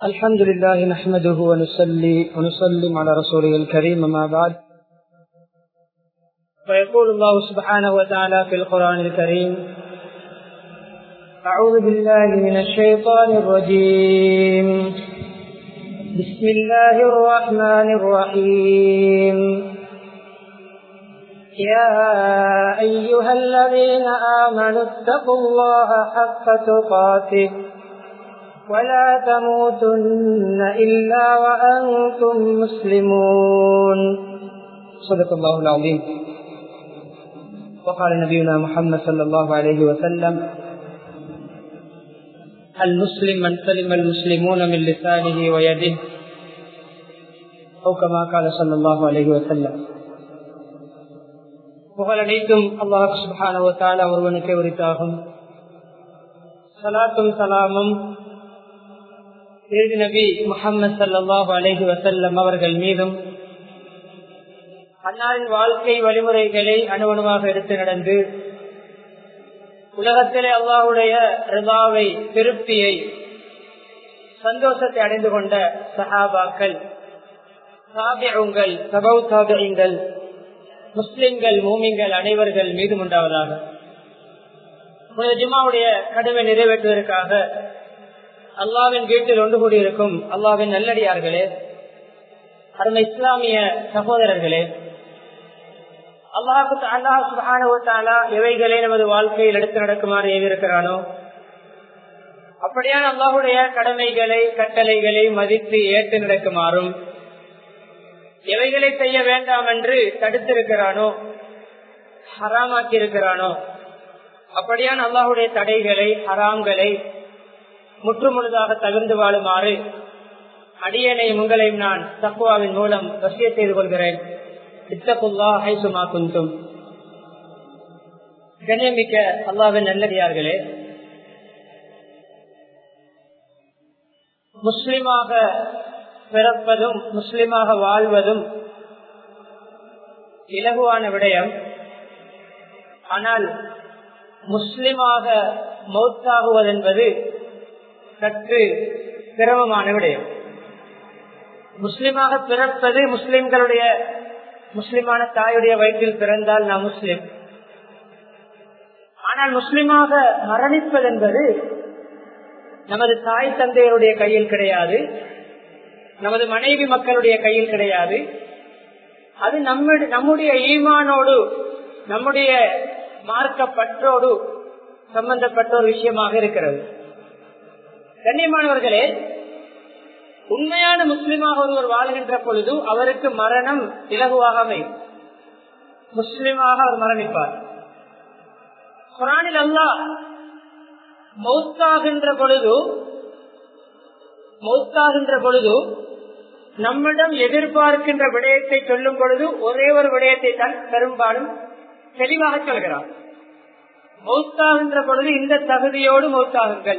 الحمد لله نحمده ونصلي ونسلم على رسوله الكريم ما بعد فيقول الله سبحانه وتعالى في القرآن الكريم أعوذ بالله من الشيطان الرجيم بسم الله الرحمن الرحيم يا أيها الذين آمنوا اتقوا الله حق تقاته ولا تموتن إلا وأنتم مسلمون صدق الله العظيم وقال نبينا محمد صلى الله عليه وسلم المسلم من سلم المسلمون من لسانه ويده أو كما قال صلى الله عليه وسلم புகழ் அனைத்தும் அல்லாஹ் சுபான ஒருவனுக்கே உரித்தாகும் சலாத்தும் சலாமும் இறுதி நபி முகமது சல்லாஹு அலஹி வசல்லம் அவர்கள் மீதும் அன்னாரின் வாழ்க்கை வழிமுறைகளை அணுவணுவாக எடுத்து நடந்து உலகத்திலே அல்லாஹுடைய ரிதாவை திருப்தியை சந்தோஷத்தை அடைந்து கொண்ட சஹாபாக்கள் சாபியங்கள் சபௌ சாபியங்கள் முஸ்லிம்கள் மூமிங்கள் அனைவர்கள் மீதும் உண்டாவதாக ஜிம்மாவுடைய கடமை நிறைவேற்றுவதற்காக அல்லாவின் வீட்டில் ஒன்று கூடியிருக்கும் அல்லாவின் நல்லடியார்களே அருமை இஸ்லாமிய சகோதரர்களே அல்லாஹு அல்லாஹ் சுபானா எவைகளே நமது வாழ்க்கையில் எடுத்து நடக்குமாறு ஏவிருக்கிறானோ அப்படியான அல்லாஹுடைய கடமைகளை கட்டளைகளை மதித்து ஏற்று நடக்குமாறும் எவைகளை செய்ய வேண்டாம் என்று தடுத்திருக்கிறானோ ஹராமாக்கி இருக்கிறானோ அப்படியான அல்லாஹுடைய தடைகளை ஹராம்களை முற்றுமுழுதாக தவிர்ந்து வாழுமாறு அடியனையும் உங்களையும் நான் தக்குவாவின் மூலம் வசிய செய்து கொள்கிறேன் இத்தகுல்லா ஹைசுமா குந்தும் கண்ணியமிக்க அல்லாவின் நல்லடியார்களே முஸ்லிமாக பிறப்பதும் முஸ்லிமாக வாழ்வதும் இலகுவான விடயம் ஆனால் முஸ்லிமாக மௌத்தாகுவதென்பது சற்று சிரமமான விடயம் முஸ்லிமாக பிறப்பது முஸ்லிம்களுடைய முஸ்லிமான தாயுடைய வயிற்றில் பிறந்தால் நான் முஸ்லிம் ஆனால் முஸ்லிமாக மரணிப்பது என்பது நமது தாய் தந்தையருடைய கையில் கிடையாது நமது மனைவி மக்களுடைய கையில் கிடையாது அது நம்முடைய நம்முடைய ஈமானோடு நம்முடைய மார்க்கப்பற்றோடு சம்பந்தப்பட்ட ஒரு விஷயமாக இருக்கிறது கண்ணியமானவர்களே உண்மையான முஸ்லிமாக ஒருவர் வாழ்கின்ற பொழுது அவருக்கு மரணம் இலகுவாக அமையும் முஸ்லிமாக அவர் மரணிப்பார் குரானில் அல்லா மௌத்தாகின்ற பொழுது மௌத்தாகின்ற பொழுது நம்மிடம் எதிர்பார்க்கின்ற விடயத்தை சொல்லும் பொழுது ஒரே ஒரு விடயத்தை தான் பெரும்பாலும் தெளிவாக சொல்கிறார் மௌத்தாகின்ற பொழுது இந்த தகுதியோடு மௌத்தாகுங்கள்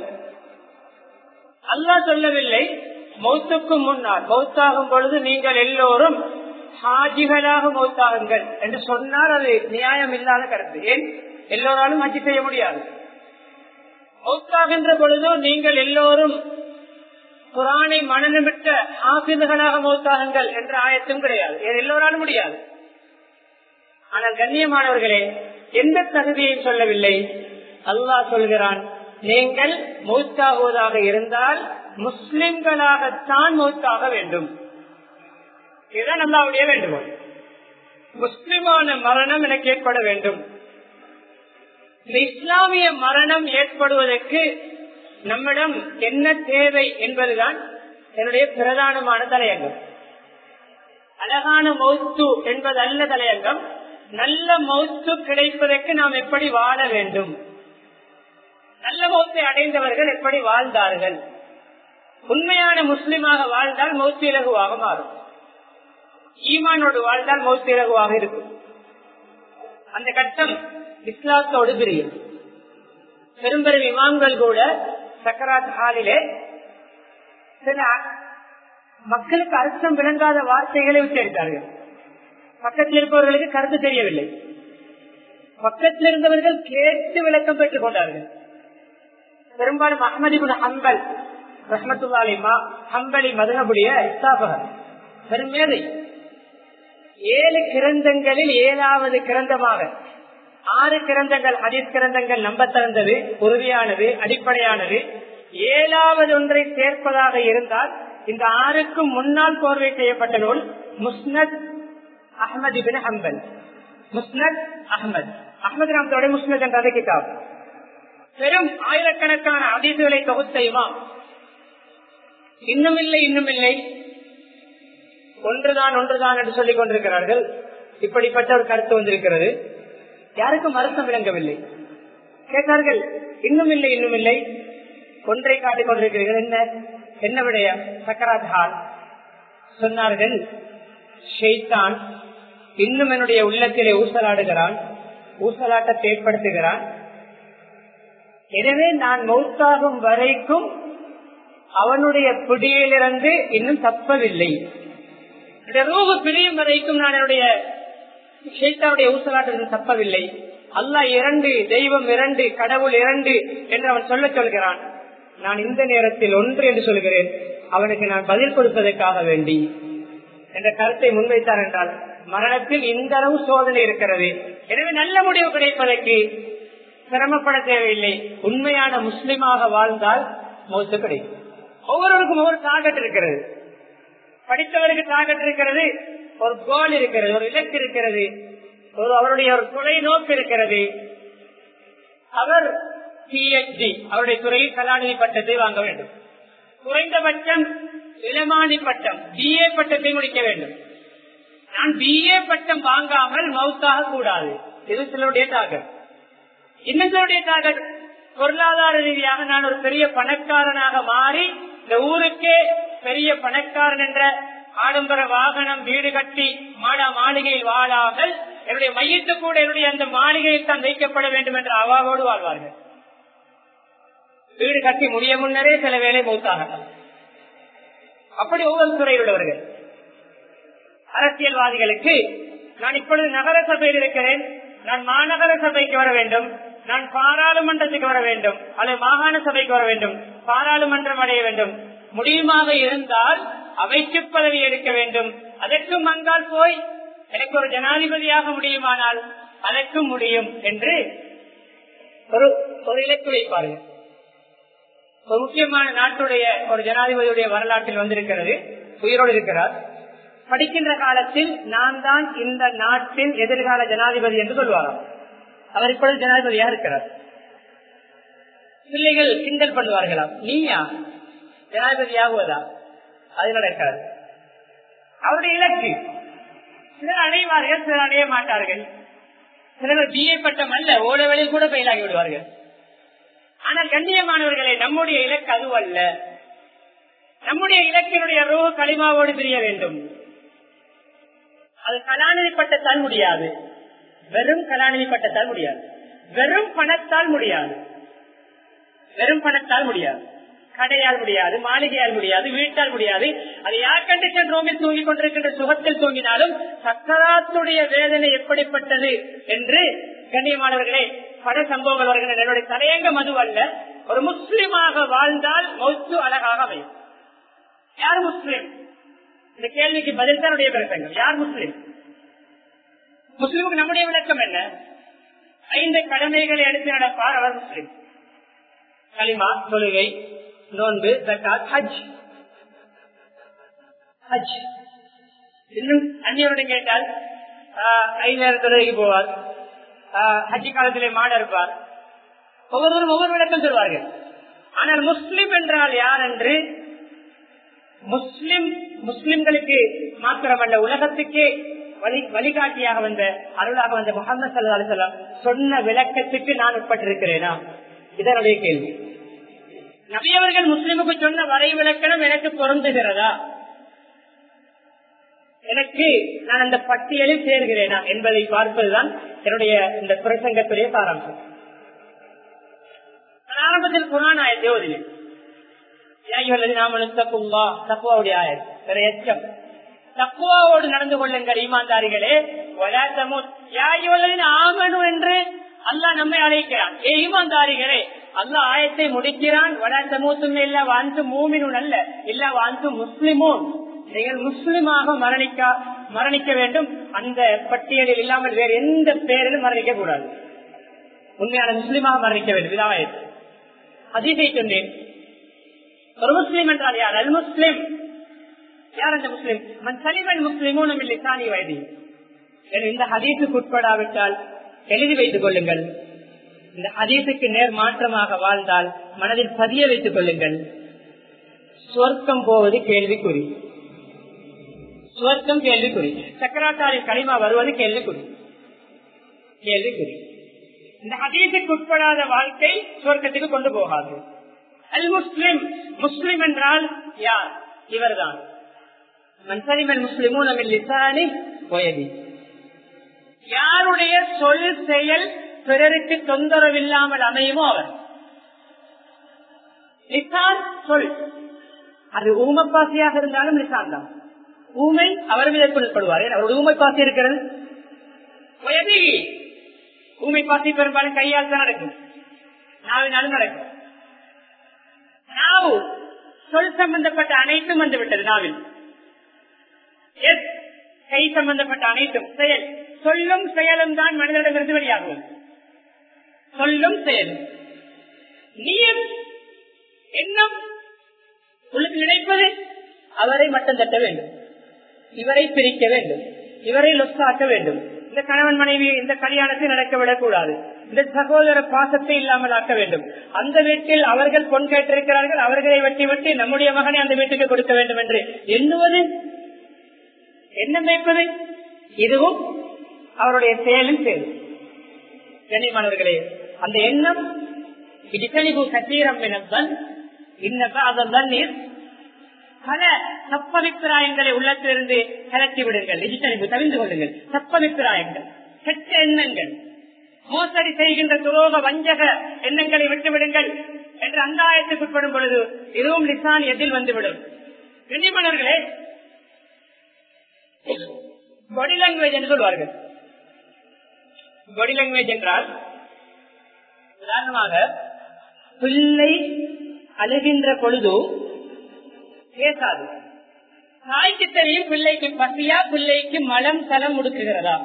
அல்லா சொல்லவில்லை மௌத்துக்கு முன்னால் மௌத்தாகும் பொழுது நீங்கள் எல்லோரும் ஹாஜிகளாக மௌத்தாகுங்கள் என்று சொன்னால் அது நியாயம் இல்லாத கருத்து ஏன் எல்லோராலும் ஹஜ்ஜி செய்ய முடியாது மௌத்தாகின்ற பொழுது நீங்கள் எல்லோரும் குரானை மனநமிட்ட ஆசிதுகளாக மௌத்தாகுங்கள் என்ற ஆயத்தும் கிடையாது எல்லோராலும் முடியாது ஆனால் கண்ணியமானவர்களே எந்த தகுதியையும் சொல்லவில்லை அல்லாஹ் சொல்கிறான் நீங்கள் மௌத்தாகுவதாக இருந்தால் முஸ்லிம்களாகத்தான் மௌத்தாக வேண்டும் இதுதான் அல்லாவுடைய வேண்டுகோள் முஸ்லிமான மரணம் எனக்கு ஏற்பட வேண்டும் இந்த இஸ்லாமிய மரணம் ஏற்படுவதற்கு நம்மிடம் என்ன தேவை என்பதுதான் என்னுடைய பிரதானமான தலையங்கம் அழகான மௌத்து என்பது அல்ல தலையங்கம் நல்ல மௌத்து கிடைப்பதற்கு நாம் எப்படி வாழ வேண்டும் நல்ல மௌத்தை அடைந்தவர்கள் எப்படி வாழ்ந்தார்கள் உண்மையான முஸ்லிமாக வாழ்ந்தால் மௌத்து இலகுவாக மாறும் ஈமானோடு வாழ்ந்தால் மௌத்து இலகுவாக இருக்கும் அந்த கட்டம் இஸ்லாத்தோடு பிரியும் பெரும்பெரும் இமாம்கள் கூட சக்கராத் ஹாலிலே சில மக்களுக்கு அர்த்தம் விளங்காத வார்த்தைகளை உச்சரித்தார்கள் பக்கத்தில் இருப்பவர்களுக்கு கருத்து தெரியவில்லை பக்கத்தில் இருந்தவர்கள் கேட்டு விளக்கம் பெற்றுக் கொண்டார்கள் பெரும்பாலும் அஹமதிபுன் ஹம்பல் ரஹமத்துல்லாலிமா ஹம்பலி மதுகபுடைய ஸ்தாபகர் பெருமேதை ஏழு கிரந்தங்களில் ஏழாவது கிரந்தமாக ஆறு கிரந்தங்கள் ஹதீஸ் கிரந்தங்கள் நம்ப திறந்தது உறுதியானது அடிப்படையானது ஏழாவது ஒன்றை சேர்ப்பதாக இருந்தால் இந்த ஆறுக்கும் முன்னால் கோர்வை செய்யப்பட்ட நூல் முஸ்னத் அஹமது இபின் ஹம்பல் முஸ்னத் அஹமத் அஹமது ராமத்தோட முஸ்னத் என்ற கிதாப் பெரும் ஆயிரக்கணக்கான அதிசுகளை தொகுத்த இமாம் இன்னும் இல்லை இன்னும் இல்லை ஒன்றுதான் ஒன்றுதான் என்று சொல்லிக் கொண்டிருக்கிறார்கள் இப்படிப்பட்ட ஒரு கருத்து வந்திருக்கிறது யாருக்கும் அர்த்தம் விளங்கவில்லை கேட்டார்கள் இன்னும் இல்லை இன்னும் இல்லை ஒன்றை காட்டிக் கொண்டிருக்கிறீர்கள் என்ன என்ன விடைய சக்கராத் ஹால் சொன்னார்கள் ஷெய்தான் இன்னும் என்னுடைய உள்ளத்திலே ஊசலாடுகிறான் ஊசலாட்டத்தை ஏற்படுத்துகிறான் எனவே நான் மௌத்தாகும் வரைக்கும் அவனுடைய பிடியிலிருந்து இன்னும் தப்பவில்லை ரூபு பிரியும் வரைக்கும் நான் என்னுடைய ஷேத்தாவுடைய ஊசலாட்டத்தில் தப்பவில்லை அல்லாஹ் இரண்டு தெய்வம் இரண்டு கடவுள் இரண்டு என்று அவன் சொல்ல சொல்கிறான் நான் இந்த நேரத்தில் ஒன்று என்று சொல்கிறேன் அவனுக்கு நான் பதில் கொடுப்பதற்காக வேண்டி என்ற கருத்தை முன்வைத்தார் என்றால் மரணத்தில் இந்த அளவு சோதனை இருக்கிறது எனவே நல்ல முடிவு கிடைப்பதற்கு சிரமப்பட தேவையில்லை உண்மையான முஸ்லிமாக வாழ்ந்தால் மோசு கிடைக்கும் ஒவ்வொருவருக்கும் ஒவ்வொரு டார்கெட் இருக்கிறது படித்தவருக்கு டார்கெட் இருக்கிறது ஒரு கோல் இருக்கிறது ஒரு இலக்கு இருக்கிறது ஒரு அவருடைய ஒரு துணை நோக்கு இருக்கிறது அவர் பிஎச்டி அவருடைய துறையில் கலாநிதி பட்டத்தை வாங்க வேண்டும் குறைந்தபட்சம் இளமானி பட்டம் பிஏ பட்டத்தை முடிக்க வேண்டும் நான் பிஏ பட்டம் வாங்காமல் மவுத்தாக கூடாது இது சிலருடைய டார்கெட் இன்னும் சிலருடைய டார்கெட் பொருளாதார ரீதியாக நான் ஒரு பெரிய பணக்காரனாக மாறி இந்த ஊருக்கே பெரிய பணக்காரன் என்ற ஆடம்பர வாகனம் வீடு கட்டி மாடா மாளிகையில் வாழாமல் என்னுடைய மையத்து கூட என்னுடைய அந்த மாளிகையில் தான் வைக்கப்பட வேண்டும் என்ற அவாவோடு வாழ்வார்கள் வீடு கட்டி முடிய முன்னரே சில வேலை மூத்தாகலாம் அப்படி ஒவ்வொரு துறையில் உள்ளவர்கள் அரசியல்வாதிகளுக்கு நான் இப்பொழுது நகர சபையில் இருக்கிறேன் நான் மாநகர சபைக்கு வர வேண்டும் நான் பாராளுமன்றத்துக்கு வர வேண்டும் அல்லது மாகாண சபைக்கு வர வேண்டும் பாராளுமன்றம் அடைய வேண்டும் முடியுமாக இருந்தால் அவைக்கு பதவி எடுக்க வேண்டும் அதற்கும் அங்கால் போய் எனக்கு ஒரு ஜனாதிபதியாக முடியுமானால் அதற்கும் முடியும் என்று ஒரு ஒரு இலக்கு வைப்பார்கள் ஒரு முக்கியமான நாட்டுடைய ஒரு ஜனாதிபதியுடைய வரலாற்றில் வந்திருக்கிறது உயிரோடு இருக்கிறார் படிக்கின்ற காலத்தில் நான் தான் இந்த நாட்டின் எதிர்கால ஜனாதிபதி என்று சொல்வாராம் அவர் இப்பொழுது ஜனாதிபதியாக இருக்கிறார் பிள்ளைகள் கிண்டல் பண்ணுவார்களாம் நீயா ஜனாதிபதி ஆகுவதா அது நடக்காது அவருடைய இலக்கு சிலர் அடைவார்கள் சிலர் அடைய மாட்டார்கள் சிலர் பிஏ பட்டம் அல்ல ஓடவெளியில் கூட பெயிலாகி விடுவார்கள் ஆனால் கண்ணியமானவர்களை நம்முடைய இலக்கு அதுவல்ல நம்முடைய இலக்கினுடைய ரூ களிமாவோடு தெரிய வேண்டும் அது கலாநிதி பட்டத்தால் முடியாது வெறும் கலாநிதி பட்டத்தால் முடியாது வெறும் பணத்தால் முடியாது வெறும் பணத்தால் முடியாது கடையால் முடியாது மாளிகையால் முடியாது வீட்டால் முடியாது அது ஏர் கண்டிஷன் ரூமில் தூங்கிக் கொண்டிருக்கின்ற சுகத்தில் தூங்கினாலும் சக்கராத்துடைய வேதனை எப்படிப்பட்டது என்று கண்ணியமானவர்களே பல சம்பவங்கள் வருகின்றன என்னுடைய தலையங்கம் அது அல்ல ஒரு முஸ்லிமாக வாழ்ந்தால் மௌத்து அழகாக அமையும் யார் முஸ்லிம் இந்த கேள்விக்கு பதில் தான் பிரசங்கம் யார் முஸ்லிம் முஸ்லிமுக்கு நம்முடைய விளக்கம் என்ன ஐந்து கடமைகளை எடுத்து நடப்பார் அவர் முஸ்லிம் களிமா தொழுகை நோன்பு ஜக்காத் ஹஜ் ஹஜ் இன்னும் அந்நியருடன் கேட்டால் ஐந்து நேரம் தொழுகைக்கு போவார் ஹஜ்ஜி காலத்திலே மாட இருப்பார் ஒவ்வொருவரும் ஒவ்வொரு விளக்கம் சொல்வார்கள் ஆனால் முஸ்லிம் என்றால் யார் என்று முஸ்லிம் முஸ்லிம்களுக்கு மாத்திரமல்ல உலகத்துக்கே வழி வழிகாட்டியாக வந்த அருளாக வந்த முகமது சல்லா அலிசல்லாம் சொன்ன விளக்கத்துக்கு நான் உட்பட்டிருக்கிறேனா இதனுடைய கேள்வி நபியவர்கள் முஸ்லிமுக்கு சொன்ன வரை விளக்கணம் எனக்கு பொருந்துகிறதா எனக்கு நான் அந்த பட்டியலில் சேர்கிறேனா என்பதை பார்ப்பதுதான் என்னுடைய இந்த பிரசங்கத்துடைய சாராம்சம் ஆரம்பத்தில் குரான் ஆயத்தை ஓதினேன் தக்குவாவுடைய ஆயத் வேற எச்சம் தக்குவாவோடு நடந்து கொள்ளுங்கள் ஈமான்தாரிகளே ஆமனு என்று அல்லாஹ் நம்மை அழைக்கிறான் ஏ ஈமான்தாரிகளே அல்லாஹ் ஆயத்தை முடிக்கிறான் வளர்ந்த மூத்தும் இல்ல வாழ்ந்து மூமினும் அல்ல இல்ல வாழ்ந்து முஸ்லிமும் நீங்கள் முஸ்லிமாக மரணிக்க மரணிக்க வேண்டும் அந்த பட்டியலில் இல்லாமல் வேறு எந்த பேரிலும் மரணிக்க கூடாது உண்மையான முஸ்லிமாக மரணிக்க வேண்டும் இதான் ஆயத்து அதிகை சொன்னேன் ஒரு முஸ்லிம் என்றால் யார் அல் முஸ்லிம் யார் அந்த முஸ்லிம் மன் சலிமன் முஸ்லிமும் இல்லை சாணி வயதி இந்த ஹதீஸுக்கு உட்படாவிட்டால் எழுதி வைத்துக் கொள்ளுங்கள் இந்த ஹதீஸுக்கு நேர் மாற்றமாக வாழ்ந்தால் மனதில் பதிய வைத்துக் கொள்ளுங்கள் சொர்க்கம் போவது கேள்விக்குறி சுவர்க்கம் கேள்விக்குறி சக்கராச்சாரின் களிமா வருவது கேள்விக்குறி கேள்விக்குறி இந்த ஹதீஸுக்கு உட்படாத வாழ்க்கை சுவர்க்கத்துக்கு கொண்டு போகாது அல் முஸ்லிம் முஸ்லிம் என்றால் யார் இவர்தான் மன்சரிமன் முஸ்லிமும் நம்ம லிசானி போயதி யாருடைய சொல் செயல் பிறருக்கு தொந்தரவில்லாமல் அமையுமோ அவர் லிசான் சொல் அது ஊமப்பாசியாக இருந்தாலும் லிசான் தான் ஊமை அவர் மீது கொள்ளப்படுவார் அவருடைய ஊமை பாசி இருக்கிறது வயதி ஊமை பாசி பெரும்பாலும் கையால் தான் நடக்கும் நாவினாலும் நடக்கும் நாவு சொல் சம்பந்தப்பட்ட அனைத்தும் வந்து விட்டது நாவில் எஸ் கை சம்பந்தப்பட்ட அனைத்தும் செயல் சொல்லும் செயலும் தான் மனிதனிடமிருந்து வெளியாகும் சொல்லும் செயலும் நீர் எண்ணம் உள்ளுக்கு நினைப்பது அவரை மட்டும் தட்ட வேண்டும் இவரை பிரிக்க வேண்டும் இவரை லொஸ்தாக்க வேண்டும் இந்த கணவன் மனைவி இந்த கல்யாணத்தை நடக்க விடக்கூடாது இந்த சகோதர பாசத்தை இல்லாமல் ஆக்க வேண்டும் அந்த வீட்டில் அவர்கள் பொன் கேட்டிருக்கிறார்கள் அவர்களை வெட்டி வெட்டி நம்முடைய மகனை அந்த வீட்டுக்கு கொடுக்க வேண்டும் என்று எண்ணுவது என்ன வைப்பது இதுவும் அவருடைய செயலில் செயல் கண்ணியமானவர்களே அந்த எண்ணம் இடிக்கழிவு கட்டீரம் எனத்தான் இன்னதான் நீர் பல சப்பவிப்பிராயங்களை உள்ளத்திலிருந்து கலத்தி விடுங்கள் இடிக்கழிவு தவிர்த்து கொள்ளுங்கள் சப்பவிப்பிராயங்கள் கெட்ட எண்ணங்கள் மோசடி செய்கின்ற துரோக வஞ்சக எண்ணங்களை விட்டுவிடுங்கள் என்று அந்த ஆயத்துக்கு உட்படும் பொழுது இதுவும் லிசான் எதில் வந்துவிடும் கண்ணியமானவர்களே பாடி லாங்குவேஜ் என்று சொல்வார்கள் பாடி லாங்குவேஜ் என்றால் உதாரணமாக பிள்ளை அழுகின்ற பொழுது பேசாது தாய்க்கு தெரியும் பிள்ளைக்கு பசியா பிள்ளைக்கு மலம் தலம் முடுக்குகிறதா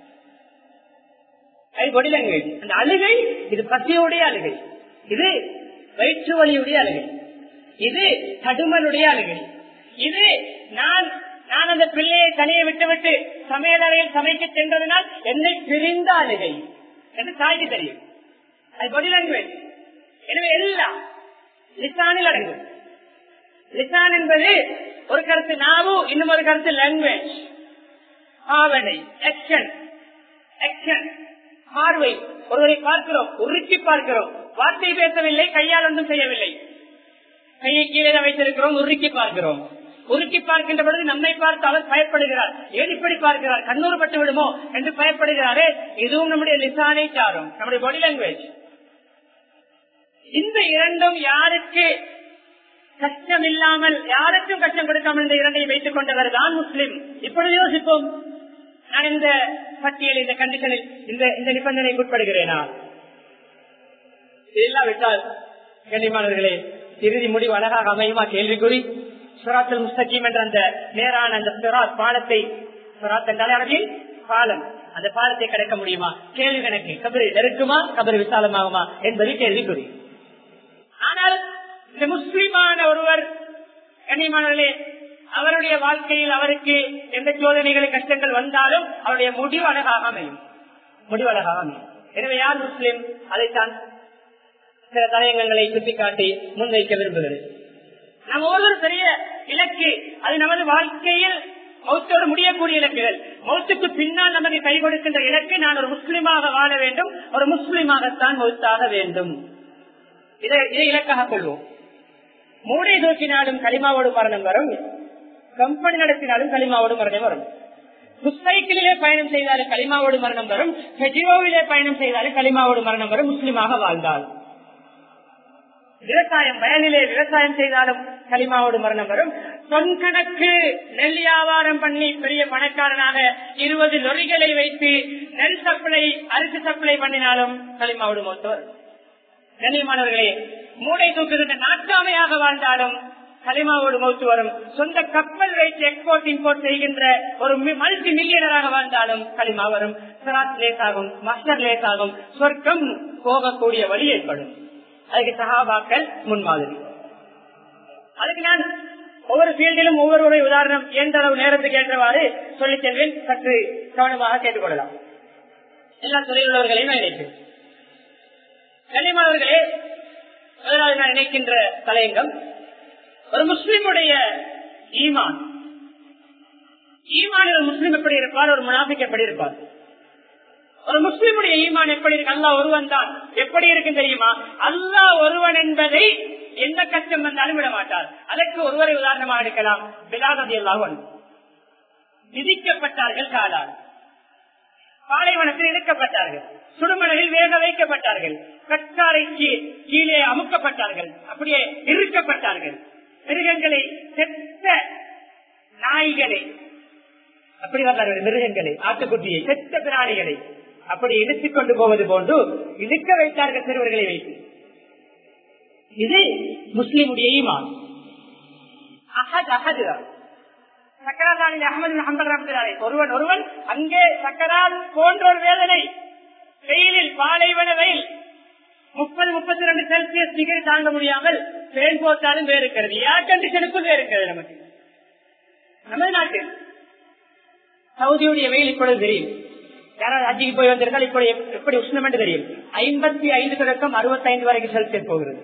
அது பாடி லாங்குவேஜ் அந்த அழுகை இது பசியோடைய அழுகை இது வயிற்று வலியுடைய அழுகை இது தடுமலுடைய அழுகை இது நான் நான் அந்த பிள்ளையை தனியை விட்டுவிட்டு சமையலறையில் சமைக்க சென்றதனால் என்னை பிரிந்த அழுகை என்று தாய்க்கு தெரியும் அது பாடி லாங்குவேஜ் எனவே எல்லாம் லிசானில் அடங்கும் லிசான் என்பது ஒரு கருத்து நாவு இன்னும் ஒரு கருத்து லாங்குவேஜ் ஆவணை ஆக்ஷன் ஆக்ஷன் பார்வை ஒருவரை பார்க்கிறோம் உருக்கி பார்க்கிறோம் வார்த்தை பேசவில்லை கையால் ஒன்றும் செய்யவில்லை கையை கீழே வைத்திருக்கிறோம் உருக்கி பார்க்கிறோம் உருக்கி பார்க்கின்ற பொழுது நம்மை பார்த்து அவர் பயப்படுகிறார் ஏன் இப்படி பார்க்கிறார் கண்ணூர் பட்டு விடுமோ என்று பயப்படுகிறாரே இதுவும் நம்முடைய லிசானை சாரும் நம்முடைய பாடி லாங்குவேஜ் இந்த இரண்டும் யாருக்கு கஷ்டம் இல்லாமல் யாருக்கும் கஷ்டம் கொடுக்காமல் இந்த இரண்டையும் வைத்துக் கொண்டவர் தான் முஸ்லிம் இப்பொழுது யோசிப்போம் நான் இந்த பட்டியல் இந்த கண்டிஷனில் இந்த இந்த நிபந்தனைக்கு உட்படுகிறேனா இல்லாவிட்டால் கண்ணியமானவர்களே இறுதி முடிவு அழகாக அமையுமா கேள்விக்குறி சுராத்தல் முஸ்தகீம் என்ற அந்த நேரான அந்த சுராத் பாலத்தை சுராத் என்றாலே அரபில் பாலம் அந்த பாலத்தை கடக்க முடியுமா கேள்வி கணக்கு கபரு நெருக்குமா கபரு விசாலமாகுமா என்பது கேள்விக்குறி ஆனால் இந்த முஸ்லிமான ஒருவர் கண்ணியமானவர்களே அவருடைய வாழ்க்கையில் அவருக்கு எந்த சோதனைகள் கஷ்டங்கள் வந்தாலும் அவருடைய முடிவு அழகாக அமையும் முடிவு அழகாக அமையும் எனவே யார் முஸ்லிம் அதைத்தான் சில தலையங்கங்களை சுட்டிக்காட்டி முன்வைக்க விரும்புகிறது நம்ம ஒவ்வொரு பெரிய இலக்கு அது நமது வாழ்க்கையில் மௌத்தோடு முடியக்கூடிய இலக்குகள் மௌத்துக்கு பின்னால் நமக்கு கை கொடுக்கின்ற இலக்கு நான் ஒரு முஸ்லிமாக வாழ வேண்டும் ஒரு முஸ்லிமாகத்தான் மௌத்தாக வேண்டும் இதை இதை இலக்காக கொள்வோம் மூடை தூக்கினாலும் களிமாவோடு மரணம் வரும் கம்பெனி நடத்தினாலும் களிமாவோடு மரணம் வரும் சைக்கிளிலே பயணம் செய்தாலும் களிமாவோடு மரணம் வரும் ஹெஜிரோவிலே பயணம் செய்தாலும் களிமாவோடு மரணம் வரும் முஸ்லிமாக வாழ்ந்தால் விவசாயம் வயலிலே விவசாயம் செய்தாலும் களிமாவோடு மரணம் வரும் தொன்கணக்கு நெல் வியாபாரம் பண்ணி பெரிய பணக்காரனாக இருபது லொரிகளை வைத்து நெல் சப்ளை அரிசி சப்ளை பண்ணினாலும் களிமாவோடு மொத்தவர் கண்ணியமானவர்களே மூளை தூக்குகின்ற நாட்டாமையாக வாழ்ந்தாலும் களிமாவோடு மௌத்து வரும் சொந்த கப்பல் வைத்து எக்ஸ்போர்ட் இம்போர்ட் செய்கின்ற ஒரு மல்டி மில்லியனராக வாழ்ந்தாலும் களிமா வரும் சிராத் லேஸ் ஆகும் மஸ்டர் லேஸ் ஆகும் சொர்க்கம் போகக்கூடிய வழி ஏற்படும் அதுக்கு சகாபாக்கள் முன்மாதிரி அதுக்கு நான் ஒவ்வொரு ஃபீல்டிலும் ஒவ்வொருவருடைய உதாரணம் எந்த அளவு நேரத்துக்கு ஏற்றவாறு சொல்லிச் செல்வேன் சற்று கவனமாக கேட்டுக்கொள்ளலாம் எல்லா துறையில் உள்ளவர்களையும் நான் நினைக்கிறேன் கண்ணியமானவர்களே முதலாவது நான் நினைக்கின்ற தலையங்கம் ஒரு முஸ்லிமுடைய ஈமான் ஈமான் ஒரு முஸ்லிம் எப்படி இருப்பார் ஒரு முனாபிக் எப்படி இருப்பார் ஒரு முஸ்லிமுடைய ஈமான் எப்படி இருக்கு அல்லா ஒருவன் தான் எப்படி இருக்கு தெரியுமா அல்லா ஒருவன் என்பதை எந்த கஷ்டம் வந்தாலும் விட மாட்டார் அதற்கு ஒருவரை உதாரணமாக எடுக்கலாம் பிலாததி அல்லாஹன் விதிக்கப்பட்டார்கள் காலால் பாலைவனத்தில் இழுக்கப்பட்டார்கள் சுடுமணலில் வேக வைக்கப்பட்டார்கள் கட்டாரைக்கு கீழே அமுக்கப்பட்டார்கள் அப்படியே இருக்கப்பட்டார்கள் மிருகங்களை செத்த நாய்களை அப்படி வந்தார்கள் மிருகங்களை ஆட்டுக்குட்டியை செத்த பிராணிகளை அப்படி இழுத்துக் கொண்டு போவது போன்று இழுக்க வைத்தார்கள் சிறுவர்களை வைத்து இது முஸ்லிமுடைய ஈமான் அஹத் அஹது சக்கராதானில் அகமது ஹம்பல் ரம்கிறாரே ஒருவன் ஒருவன் அங்கே சக்கரால் போன்ற ஒரு வேதனை வெயிலில் பாலைவன வெயில் முப்பது முப்பத்தி ரெண்டு செல்சியஸ் டிகிரி தாங்க முடியாமல் பேன் போட்டாலும் வேறுக்கிறது ஏர் கண்டிஷனுக்கும் வேறுக்கிறது நமக்கு நமது நாட்டில் சவுதியுடைய வெயில் இப்பொழுது தெரியும் யாராவது அஜிக்கு போய் வந்திருந்தால் இப்படி எப்படி உஷ்ணம் என்று தெரியும் ஐம்பத்தி ஐந்து தொடக்கம் அறுபத்தி ஐந்து வரைக்கும் செல்சியஸ் போகிறது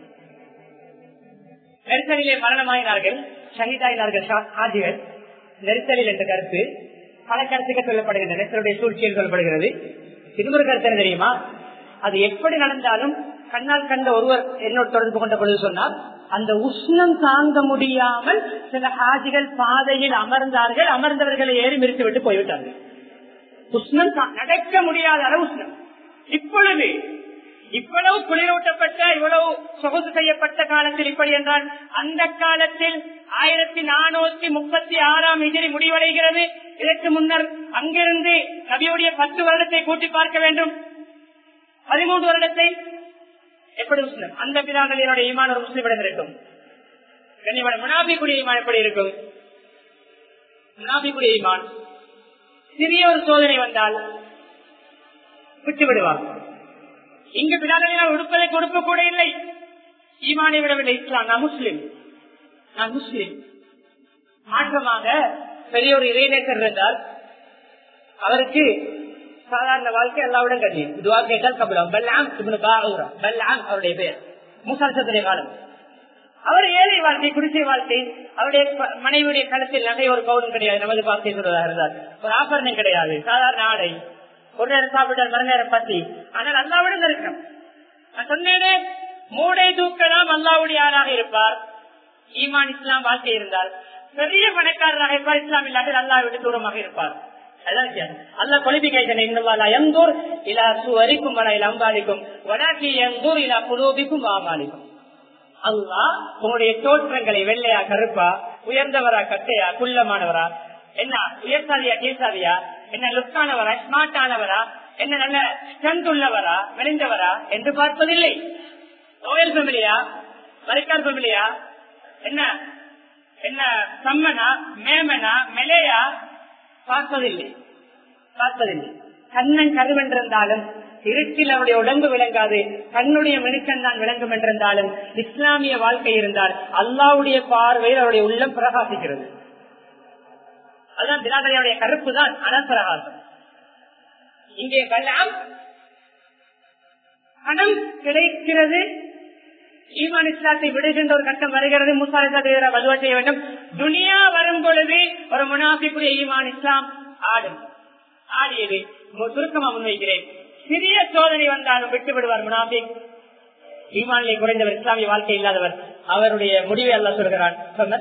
நெரிசலிலே மரணமாயினார்கள் ஷஹீதாயினார்கள் ஆஜிகள் நெரிசலில் என்ற கருத்து பல கருத்துக்கள் சொல்லப்படுகின்றன நெரிசலுடைய சூழ்ச்சியில் சொல்லப்படுகிறது இன்னொரு கருத்து என்ன தெரியுமா அது எப்படி நடந்தாலும் கண்ணால் கண்ட ஒருவர் என்னோட தொடர்பு கொண்ட பொழுது சொன்னால் அந்த உஷ்ணம் தாங்க முடியாமல் சில ஹாஜிகள் பாதையில் அமர்ந்தார்கள் அமர்ந்தவர்களை ஏறி மிரித்து விட்டு போய்விட்டார்கள் உஷ்ணம் நடக்க முடியாத அளவு உஷ்ணம் இப்பொழுது இவ்வளவு குளிரூட்டப்பட்ட இவ்வளவு சொகுசு செய்யப்பட்ட காலத்தில் இப்படி என்றால் அந்த காலத்தில் ஆயிரத்தி நானூத்தி முப்பத்தி ஆறாம் எதிரி முடிவடைகிறது இதற்கு முன்னர் அங்கிருந்து நபியுடைய பத்து வருடத்தை கூட்டி பார்க்க வேண்டும் பதிமூன்று வருடத்தை எப்படி முஸ்லிம் அந்த பிதாங்கள் என்னுடைய ஈமான் ஒரு முஸ்லிமிடம் இருக்கும் கண்ணியமான முனாபிக்குரிய ஈமான் எப்படி இருக்கும் முனாபிக்குரிய ஈமான் சிறிய ஒரு சோதனை வந்தால் விட்டு விடுவார் இங்கு பிதாக்களினால் உடுப்பதை கொடுக்க கூட இல்லை ஈமானை விடவில்லை இஸ்லாம் நான் முஸ்லிம் நான் முஸ்லிம் மாற்றமாக பெரிய ஒரு இறைநேசர் இருந்தால் அவருக்கு சாதாரண வாழ்க்கை எல்லாவிடம் கண்ணியம் இதுவா கேட்டால் கபலம் பல்லாம் பல்லாம் அவருடைய பேர் முசாசத்துடைய காலம் அவர் ஏழை வாழ்க்கை குடிசை வாழ்க்கை அவருடைய மனைவியுடைய களத்தில் நகை ஒரு பவுனும் கிடையாது நமது வாழ்க்கை சொல்வதாக இருந்தார் ஒரு ஆபரணம் கிடையாது சாதாரண ஆடை ஒரு நேரம் சாப்பிட்டால் மறு நேரம் பசி ஆனால் அல்லாவிடம் இருக்கும் நான் சொன்னேனே மூடை தூக்கலாம் அல்லாவுடைய ஆளாக இருப்பார் ஈமான் இஸ்லாம் வாழ்க்கை இருந்தால் பெரிய பணக்காரராக இருப்பார் இஸ்லாம் இல்லாமல் அல்லா விட்டு தூரமாக இருப்பார் அல்ல குவாலிபிகேஷன் இன்னும் எந்தூர் இலா சுவரிக்கும் வர இல அம்பாலிக்கும் வடாக்கி எந்தூர் இலா குலோபிக்கும் வாமாலிக்கும் அல்லா உங்களுடைய தோற்றங்களை வெள்ளையா கருப்பா உயர்ந்தவரா கட்டையா குள்ளமானவரா என்ன உயர்சாதியா கீழ்சாதியா என்ன லுக்கானவரா ஸ்மார்ட் ஆனவரா என்ன நல்ல ஸ்ட்ரென்த் உள்ளவரா மெலிந்தவரா என்று பார்ப்பதில்லை ரோயல் ஃபேமிலியா மரிக்கார் ஃபேமிலியா என்ன என்ன சம்மனா மேமனா மெலையா பார்ப்பதில்லை பார்ப்பதில்லை கண்ணன் கருவென்றிருந்தாலும் இருட்டில் அவருடைய உடம்பு விளங்காது கண்ணுடைய மினுக்கன் தான் விளங்கும் என்றிருந்தாலும் இஸ்லாமிய வாழ்க்கை இருந்தால் அல்லாவுடைய பார்வையில் அவருடைய உள்ளம் பிரகாசிக்கிறது அதுதான் பிராதரையுடைய கருப்பு தான் அனந்தரகாசம் இங்கே கல்லாம் பணம் கிடைக்கிறது ஈமான் இஸ்லாத்தை விடுகின்ற ஒரு கட்டம் வருகிறது முசாலிசா வலுவா செய்ய வேண்டும் துனியா வரும் பொழுது ஒரு முனாஃபிக்குரிய ஈமான் இஸ்லாம் ஆடும் ஆடியது சுருக்கமா முன்வைக்கிறேன் சிறிய சோதனை வந்தாலும் விட்டு விடுவார் முனாபிக் ஈமானிலே குறைந்தவர் இஸ்லாமிய வாழ்க்கை இல்லாதவர் அவருடைய முடிவை அல்ல சொல்கிறான்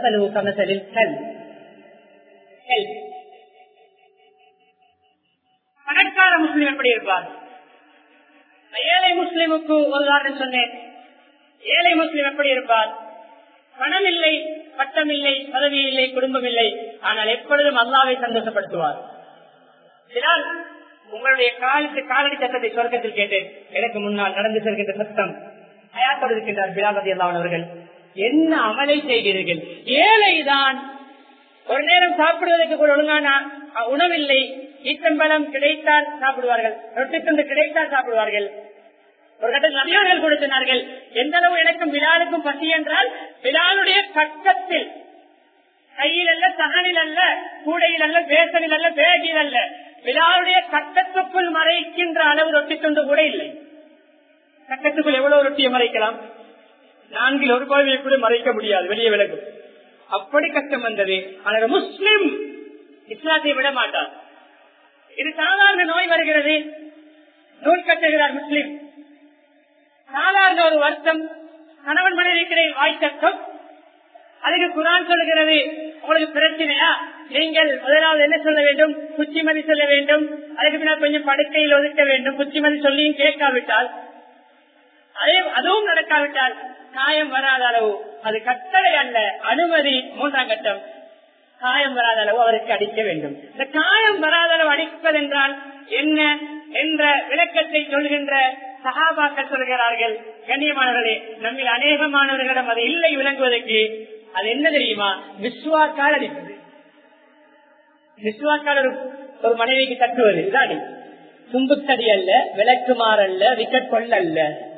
பணக்கார முஸ்லீம் எப்படி இருப்பார் ஏழை முஸ்லீமுக்கு ஒரு உதாரணம் சொன்னேன் ஏழை முஸ்லீம் எப்படி இருப்பார் பணம் இல்லை பட்டம் இல்லை பதவி இல்லை குடும்பம் இல்லை ஆனால் எப்பொழுதும் அல்லாவை சந்தோஷப்படுத்துவார் இதனால் உங்களுடைய காலுக்கு காலடி சத்தத்தை சொர்க்கத்தில் கேட்டேன் எனக்கு முன்னால் நடந்து செல்கின்ற சத்தம் அயாத்தோடு இருக்கின்றார் பிலாபதி அல்லாவன் அவர்கள் என்ன அமலை செய்கிறீர்கள் ஏழைதான் ஒரு நேரம் சாப்பிடுவதற்கு கூட ஒழுங்கான அஹ், உணவில்லை ஈச்சம்பழம் கிடைத்தால் சாப்பிடுவார்கள் ரொட்டி துண்டு கிடைத்தால் சாப்பிடுவார்கள் ஒரு கட்டத்தில் நபியவர்கள் கூட சொன்னார்கள் எந்த அளவு எனக்கும் பிலாலுக்கும் பசி என்றால் பிலாலுடைய பக்கத்தில் கையில் அல்ல சகனில் அல்ல கூடையில் அல்ல பேசனில் அல்ல பேகில் அல்ல பிலாலுடைய கட்டத்துக்குள் மறைக்கின்ற அளவு ரொட்டி துண்டு கூட இல்லை கட்டத்துக்குள் எவ்வளவு ரொட்டியை மறைக்கலாம் நான்கில் ஒரு பகுதியை கூட மறைக்க முடியாது வெளியே விலகும் அப்படி கஷ்டம் வந்தது ஆனால் முஸ்லிம் இஸ்லாத்தை விட மாட்டார் இது சாதாரண நோய் வருகிறது நூல் கட்டுகிறார் முஸ்லிம் சாதாரண ஒரு வருத்தம் கணவன் மனைவிக்கிறே வாய்த்தக்கம் அதுக்கு குரான் சொல்லுகிறது உங்களுக்கு பிரச்சனையா நீங்கள் முதலாவது என்ன சொல்ல வேண்டும் குச்சிமதி சொல்ல வேண்டும் அதுக்கு பின்னால் கொஞ்சம் படுக்கையில் ஒதுக்க வேண்டும் குச்சிமதி சொல்லியும் கேட்காவிட்டால் அதே அதுவும் நடக்காவிட்டால் காயம் வராத அளவு அது கட்டளை அல்ல அனுமதி மூன்றாம் கட்டம் காயம் வராத அளவு அவருக்கு அடிக்க வேண்டும் இந்த காயம் வராத அளவு அடிப்பதென்றால் என்ன என்ற விளக்கத்தை சொல்கின்ற சகாபாக்கள் சொல்கிறார்கள் கண்ணியமானவர்களே நம்மில் அநேகமானவர்களிடம் அது இல்லை விளங்குவதற்கு அது என்ன தெரியுமா விஸ்வாக்கால் அடிப்பது விஸ்வாக்கால் ஒரு ஒரு மனைவிக்கு தட்டுவது இதாடி தும்புத்தடி அல்ல விளக்குமாறல்ல விக்கெட் கொள்ள அல்ல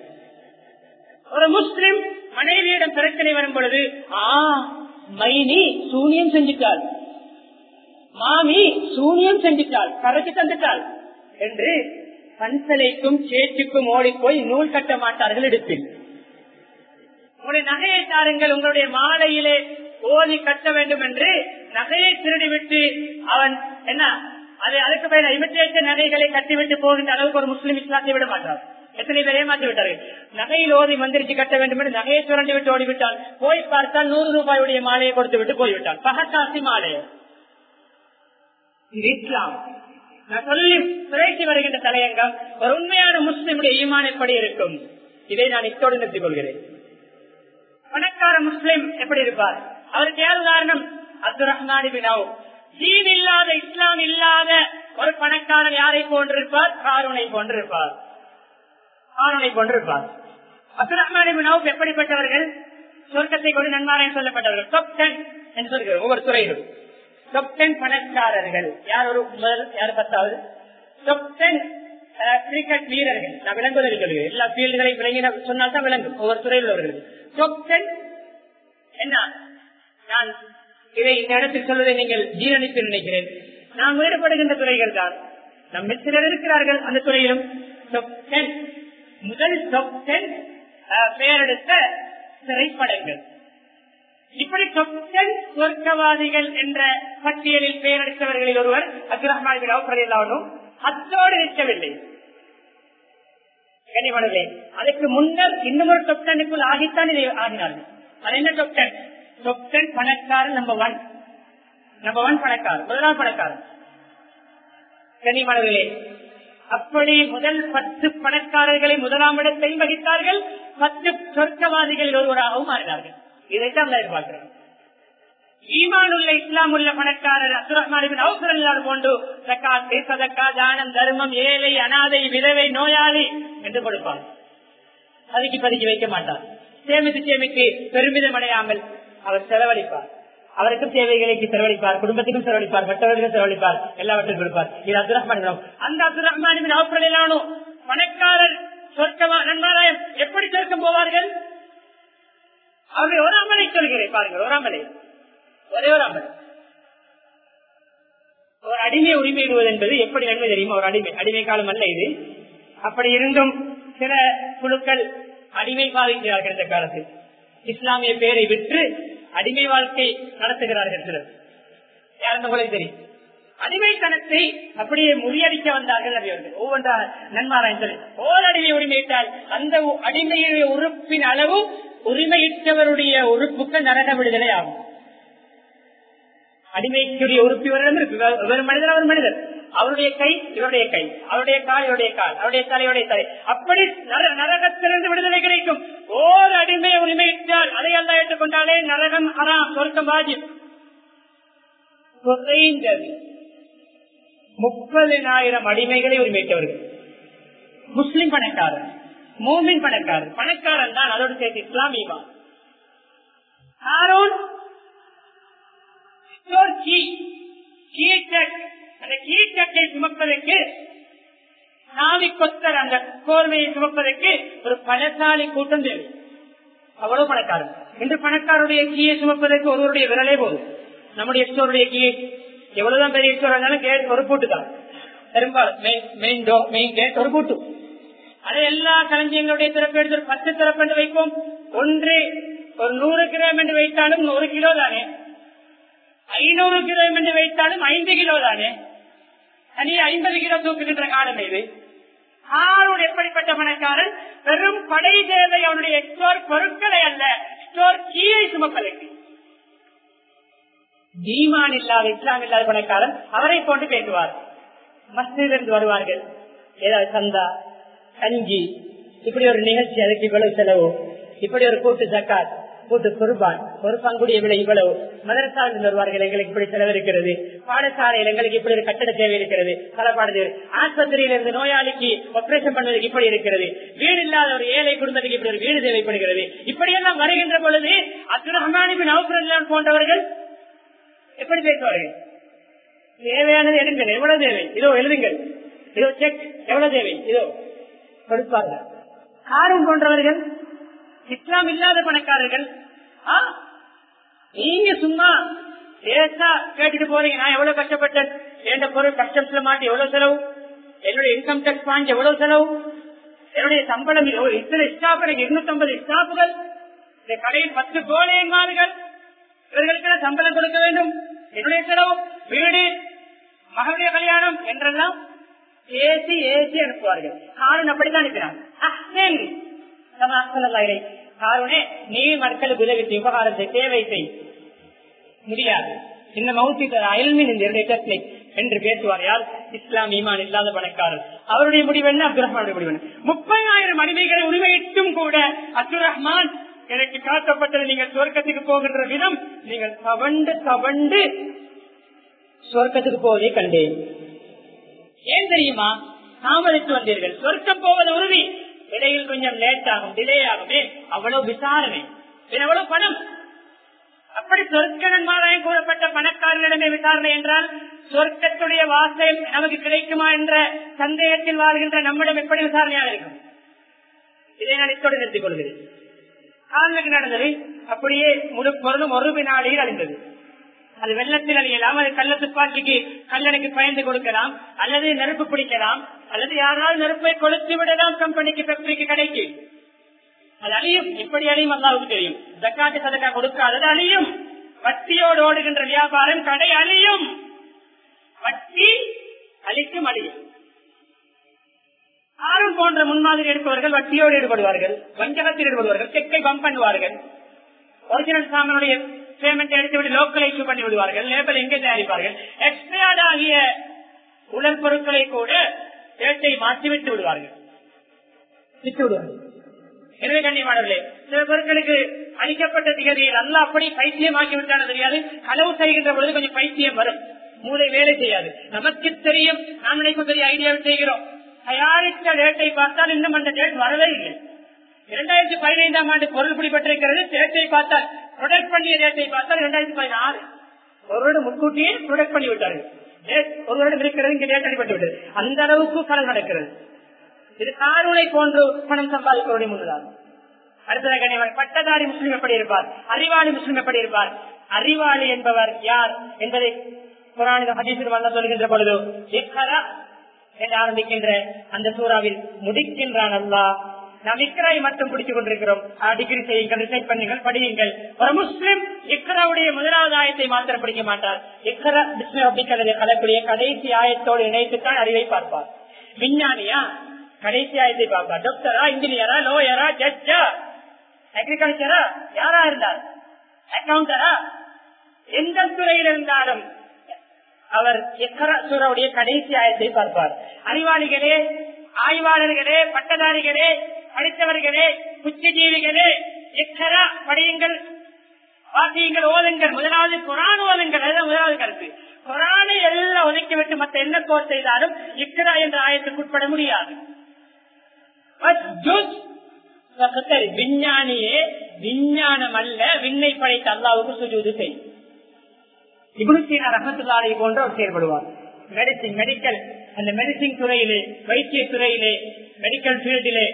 ஒரு முஸ்லிம் மனைவியிடம் பிரச்சனை வரும் பொழுது ஆ மைனி சூனியம் செஞ்சிட்டாள் மாமி சூனியம் செஞ்சிட்டாள் கரைச்சு தந்துட்டாள் என்று பன்சலைக்கும் சேச்சுக்கும் ஓடிப்போய் நூல் கட்ட மாட்டார்கள் எடுப்பில் உங்களுடைய நகையை தாருங்கள் உங்களுடைய மாலையிலே ஓதி கட்ட வேண்டும் என்று நகையை திருடிவிட்டு அவன் என்ன அதை அதுக்கு மேல இமிட்டேற்ற நகைகளை கட்டிவிட்டு போகின்ற அளவுக்கு ஒரு முஸ்லிம் இஸ்லாத்தை விட மாட்டார் எத்தனை பேர் ஏமாற்றி விட்டார்கள் நகையில் ஓதி மந்திரிச்சு கட்ட வேண்டும் என்று நகையை சுரண்டி விட்டு ஓடிவிட்டால் போய் பார்த்தால் நூறு ரூபாயுடைய மாலையை கொடுத்து விட்டு போய்விட்டார் பகத்தாசி மாலை இது இஸ்லாம் நான் சொல்லி பிழைத்து வருகின்ற தலையங்கம் ஒரு உண்மையான முஸ்லிமுடைய ஈமான் எப்படி இருக்கும் இதை நான் இத்தோடு நிறுத்திக் கொள்கிறேன் பணக்கார முஸ்லிம் எப்படி இருப்பார் அவருக்கு யார் உதாரணம் அப்துல் ரஹ்மான் தீன் இல்லாத இஸ்லாம் இல்லாத ஒரு பணக்காரர் யாரை போன்றிருப்பார் காரூனை போன்றிருப்பார் காரூனை போன்றிருப்பார் அப்துல் ரஹ்மான் எப்படிப்பட்டவர்கள் சொர்க்கத்தை கொண்டு நன்மாராயம் சொல்லப்பட்டவர்கள் top 10 என்று சொல்கிறோம் ஒவ்வொரு துறையிலும் top 10 பணக்காரர்கள் யார் ஒரு முதல் யார் பத்தாவது top 10 கிரிக்கெட் வீரர்கள் நான் விளங்குவதில் சொல்கிறேன் எல்லா ஃபீல்டுகளையும் விளங்கின சொன்னால் தான் விளங்கும் ஒவ்வொரு துறையில் உள்ளவர்கள் top 10 என்ன நான் இதை இந்த இடத்தில் சொல்வதை நீங்கள் ஜீரணித்து நினைக்கிறேன் நான் ஈடுபடுகின்ற துறைகள் தான் நம்ம சிலர் இருக்கிறார்கள் அந்த துறையிலும் top 10 முதல் top 10 பெயரெடுத்த திரைப்படங்கள் இப்படி தொக்கன் சொர்க்கவாதிகள் என்ற பட்டியலில் பெயரெடுத்தவர்களில் ஒருவர் அப்துல் ரஹ்மான் அத்தோடு நிற்கவில்லை கனிமனவே அதுக்கு முன்னர் இன்னும் ஒரு தொப்டனுக்குள் ஆகித்தான் இதை ஆகினார்கள் அது என்ன தொப்டன் தொப்டன் பணக்காரன் நம்பர் ஒன் நம்பர் ஒன் பணக்காரன் முதலாம் பணக்காரன் கனிமனர்களே அப்படி முதல் பத்து பணக்காரர்களை முதலாம் இடத்தை வகித்தார்கள் பத்து சொர்க்கவாதிகளில் ஒருவராகவும் மாறினார்கள் இதைத்தான் எதிர்பார்க்கிறோம் ஈமான் உள்ள இஸ்லாம் உள்ள பணக்காரர் அசுரமான் போன்று சக்காத்து சதக்கா தானம் தர்மம் ஏழை அனாதை விதவை நோயாளி என்று கொடுப்பார் பதுக்கி பதுக்கி வைக்க மாட்டார் சேமித்து சேமித்து பெருமிதம் அடையாமல் அவர் செலவழிப்பார் அவருக்கும் தேவைகளுக்கு செலவழிப்பார் குடும்பத்துக்கும் செலவழிப்பார் மற்றவர்களுக்கும் செலவழிப்பார் எல்லாவற்றையும் கொடுப்பார் இது அப்துல் ரஹ்மான் அந்த அப்துல் ரஹ்மான் அவர்களானோ பணக்காரர் சொர்க்கமா நன்மாராயம் எப்படி சொர்க்கம் போவார்கள் அவரை ஒரு அமலை சொல்கிறேன் பாருங்கள் ஒரு அமலை ஒரே ஒரு அமல் ஒரு அடிமை உரிமையிடுவது என்பது எப்படி நன்மை தெரியுமா ஒரு அடிமை அடிமை காலம் அல்ல இது அப்படி இருந்தும் சில குழுக்கள் அடிமை பாதிக்கிறார்கள் இந்த காலத்தில் இஸ்லாமிய பேரை விற்று அடிமை வாழ்க்கை நடத்துகிறார்கள் சிலர் யாருந்த போல தெரியும் அடிமைத்தனத்தை அப்படியே முறியடிக்க வந்தார்கள் அறிவர்கள் ஒவ்வொன்றாக நன்மாராயம் சொல்லி ஓர் அடிமை உரிமையிட்டால் அந்த அடிமையுடைய உறுப்பின் அளவு உரிமையிட்டவருடைய உறுப்புகள் நரக விடுதலை ஆகும் அடிமைக்குரிய உறுப்பினரிடம் இருக்கு ஒரு மனிதர் அவர் மனிதர் அவருடைய கை இவருடைய கை அவருடைய கால் இவருடைய கால் அவருடைய தலையுடைய தலை அப்படி நர- நரகத்திலிருந்து விடுதலை கிடைக்கும் ஓர் அடிமையை உரிமையிட்டால் அதை அல்ல ஏற்றுக்கொண்டாலே நரகம் ஹராம் சொர்க்கம் வாஜிப் குறைந்தது முப்பதினாயிரம் அடிமைகளை உரிமைத்தவர்கள் முஸ்லிம் பணக்காரர் மூமின் பணக்காரர் பணக்காரன் தான் அதோடு சேர்த்து இஸ்லாமியமா ஹாரூன் ஸ்டோர் கீ கீட்டக் அந்த கீட்டக்கை சுமப்பதற்கு சாமி கொத்தர் அந்த கோர்வையை சுமப்பதற்கு ஒரு பணசாலி கூட்டம் தேவை அவ்வளவு பணக்காரன் இன்று பணக்காரருடைய கீயை சுமப்பதற்கு ஒருவருடைய விரலே போதும் நம்முடைய ஸ்டோருடைய கீ எவ்வளவுதான் பெரிய ஸ்டோர் இருந்தாலும் கேட் ஒரு பூட்டு தான் பெரும்பாலும் மெயின் டோ மெயின் கேட் ஒரு பூட்டு அதை எல்லா களஞ்சியங்களுடைய திறப்பு எடுத்து ஒரு பத்து திறப்பு என்று வைப்போம் ஒன்று ஒரு நூறு கிராம் என்று வைத்தாலும் நூறு கிலோ தானே ஐநூறு கிராம் என்று வைத்தாலும் ஐந்து கிலோ தானே தனி ஐம்பது கிலோ தூக்குகின்ற காலம் இது ஆரோடு எப்படிப்பட்ட பணக்காரன் வெறும் படை தேவை அவனுடைய ஸ்டோர் பொருட்களை அல்ல ஸ்டோர் கீழே சுமப்பதற்கு ஈமான் இல்லாத இஸ்லாம் இல்லாத பணக்காரன் அவரை போன்று பேசுவார் மஸ்திலிருந்து வருவார்கள் ஏதாவது சந்தா கஞ்சி இப்படி ஒரு நிகழ்ச்சி அதுக்கு இவ்வளவு செலவு இப்படி ஒரு கூட்டு ஜக்காத் கூட்டு குர்பான் ஒரு பங்குடைய விலை இவ்வளவு மதரசாவில் வருவார்கள் எங்களுக்கு இப்படி செலவு இருக்கிறது பாடசாலையில் எங்களுக்கு இப்படி ஒரு கட்டட தேவை இருக்கிறது பலப்பாடு தேவை ஆஸ்பத்திரியில் இருந்து நோயாளிக்கு ஆபரேஷன் பண்ணுவதற்கு இப்படி இருக்கிறது வீடு இல்லாத ஒரு ஏழை குடும்பத்துக்கு இப்படி ஒரு வீடு தேவைப்படுகிறது இப்படியெல்லாம் வருகின்ற பொழுது அப்துல் ரஹ்மானிபின் அவுஃபர் போன்றவர்கள் எப்படி பேசுவார்கள் தேவையானது எடுங்கள் எவ்வளவு தேவை இதோ எழுதுங்கள் இதோ செக் எவ்வளவு தேவை இதோ கொடுப்பார்கள் காரும் போன்றவர்கள் இஸ்லாம் இல்லாத பணக்காரர்கள் ஆ, நீங்க சும்மா லேசா கேட்டுட்டு போறீங்க நான் எவ்வளவு கஷ்டப்பட்டேன் எந்த பொருள் கஷ்டத்துல மாட்டி எவ்வளவு செலவு என்னுடைய இன்கம் டேக்ஸ் வாங்கி எவ்வளவு செலவு என்னுடைய சம்பளம் இது- இத்தனை ஸ்டாப் எனக்கு இருநூத்தி ஐம்பது ஸ்டாப்புகள் இந்த கடையில் பத்து கோழையன்மார்கள் இவர்களுக்கு சம்பளம் கொடுக்க வேண்டும் என்னுடைய செலவு வீடு மகளுடைய கல்யாணம் என்றெல்லாம் ஏசி ஏசி அனுப்புவார்கள் காரன் அப்படித்தான் அனுப்பினான் அஹ்சன். கமா அஹ்சனல்லாஹ் காரனே நீ மக்களுக்கு உதவி செய், உபகாரம் செய், சேவை செய் முடியாது இந்த மௌத்தி தர அயல்மின் இந்த இரண்டு டெக்னிக் என்று பேசுவார் யார் இஸ்லாம் ஈமான் இல்லாத பணக்காரர் அவருடைய முடிவு என்ன அப்துல் ரஹ்மானுடைய முடிவு என்ன? முப்பதாயிரம் அடிமைகளை உரிமையிட்டும் கூட அப்துல் ரஹ்மான் எனக்கு காட்டப்பட்டது நீங்கள் சொர்க்கத்துக்கு போகின்ற விதம் நீங்கள் தவண்டு தவண்டு சொர்க்கத்துக்கு போவதை கண்டேன் ஏன் தெரியுமா தாமதித்து வந்தீர்கள் சொர்க்கம் போவது உறுதி இடையில் கொஞ்சம் லேட் ஆகும் டிலே ஆகுமே அவ்வளவு விசாரணை இது எவ்வளவு பணம் அப்படி சொர்க்கனன்மாராயம் கூறப்பட்ட பணக்காரர்களிடமே விசாரணை என்றால் சொர்க்கத்துடைய வாசை நமக்கு கிடைக்குமா என்ற சந்தேகத்தில் வாழ்கின்ற நம்மிடம் எப்படி விசாரணையாக இருக்கும் இதை நான் இத்தோடு நிறுத்திக் கொள்கிறேன் காரணம் நடந்தது அப்படியே முழு பொருளும் ஒரு வினாடியில் அழிந்தது அது வெள்ளத்தில் அழியலாம் அது கள்ள துப்பாக்கிக்கு கல்லணைக்கு பயந்து கொடுக்கலாம் அல்லது நெருப்பு பிடிக்கலாம் அல்லது யாரால் நெருப்பை கொளுத்து விடலாம் கம்பெனிக்கு ஃபேக்டரிக்கு கடைக்கு அது அழியும் எப்படி அழியும் அல்லாவுக்கு தெரியும் ஜக்காத்து சதக்கா கொடுக்காதது அழியும் வட்டியோடு ஓடுகின்ற வியாபாரம் கடை அழியும் வட்டி அழிக்கும் அழியும் ஆறும் போன்ற முன்மாதிரி எடுப்பவர்கள் வட்டியோடு ஈடுபடுவார்கள் வஞ்சகத்தில் ஈடுபடுவார்கள் செக்கை பம்ப் பண்ணுவார்கள் ஒரிஜினல் சாமனுடைய பேமெண்ட் எடுத்துவிட்டு லோக்கல் இஷ்யூ பண்ணி விடுவார்கள் லேபல் எங்கே தயாரிப்பார்கள் எக்ஸ்பயர்ட் ஆகிய உடல் பொருட்களை கூட ரேட்டை மாற்றி விட்டு விடுவார்கள் விட்டு விடுவார்கள் எனவே கண்ணியமானவர்களே சில பொருட்களுக்கு அளிக்கப்பட்ட திகதியில் அல்ல அப்படி பைத்தியமாக்கி விட்டான தெரியாது களவு செய்கின்ற பொழுது கொஞ்சம் பைத்தியம் வரும் மூளை வேலை செய்யாது நமக்கு தெரியும் நாம் நினைக்கும் பெரிய ஐடியாவை செய்கிறோம் தயாரித்த டேட்டை பார்த்தால் இன்னும் அந்த டேட் வரவே இல்லை இரண்டாயிரத்தி பதினைந்தாம் ஆண்டு பொருள் பிடிபட்டிருக்கிறது டேட்டை பார்த்தால் ப்ரொடக்ட் பண்ணிய டேட்டை பார்த்தால் இரண்டாயிரத்தி பதினாறு ஒரு வருடம் முன்கூட்டியே ப்ரொடக்ட் பண்ணி விட்டார்கள் Date ஒரு வருடம் இருக்கிறது இங்க டேட் அடிபட்டு விட்டது அந்த அளவுக்கு கடன் நடக்கிறது இது காரூனை போன்று பணம் சம்பாதிப்பவருடைய முன்னதாகும் அடுத்ததாக கண்ணியமான பட்டதாரி முஸ்லிம் எப்படி இருப்பார் அறிவாளி முஸ்லிம் எப்படி இருப்பார் அறிவாளி என்பவர் யார் என்பதை குரானித ஹதீசில் வந்த சொல்கின்ற பொழுது இக்கரா என்று ஆரம்பிக்கின்ற அந்த சூறாவில் முடிக்கின்றான் அல்லா நாம் இக்கராய் மட்டும் பிடித்துக் கொண்டிருக்கிறோம் ஆ, டிகிரி செய்யுங்கள் ரிசைட் பண்ணுங்கள் படியுங்கள் ஒரு முஸ்லிம் இக்கராவுடைய முதலாவது ஆயத்தை மாத்திரம் படிக்க மாட்டார் இக்கரா பிஸ்மிக்கதை கலக்கூடிய கடைசி ஆயத்தோடு இணைத்துத்தான் அறிவை பார்ப்பார் விஞ்ஞானியா கடைசி ஆயத்தை பார்ப்பார் டாக்டரா இன்ஜினியரா லோயரா ஜட்ஜா அக்ரிகல்ச்சரா யாரா இருந்தார் அக்கௌண்டரா எந்த துறையில் இருந்தாலும் அவர் எக்கரா சூறாவுடைய கடைசி ஆயத்தை பார்ப்பார் அறிவாளிகளே ஆய்வாளர்களே பட்டதாரிகளே படித்தவர்களே புத்திஜீவிகளே எக்கரா படியுங்கள் வாசியங்கள் ஓதுங்கள் முதலாவது குரான் ஓதுங்கள் அதுதான் முதலாவது கருத்து குரானை எல்லாம் ஒதுக்கிவிட்டு மற்ற என்ன கோர் செய்தாலும் இக்கரா என்ற ஆயத்துக்கு உட்பட முடியாது விஞ்ஞானியே விஞ்ஞானம் அல்ல விண்ணை படைத்த அல்லாவுக்கு சுஜூது செய்யும் இபுருசீனா ரஹத்துல்லாலை போன்ற அவர் செயல்படுவார் மெடிசின் மெடிக்கல் அந்த மெடிசின் துறையிலே வைத்திய துறையிலே மெடிக்கல் ஃபீல்டிலே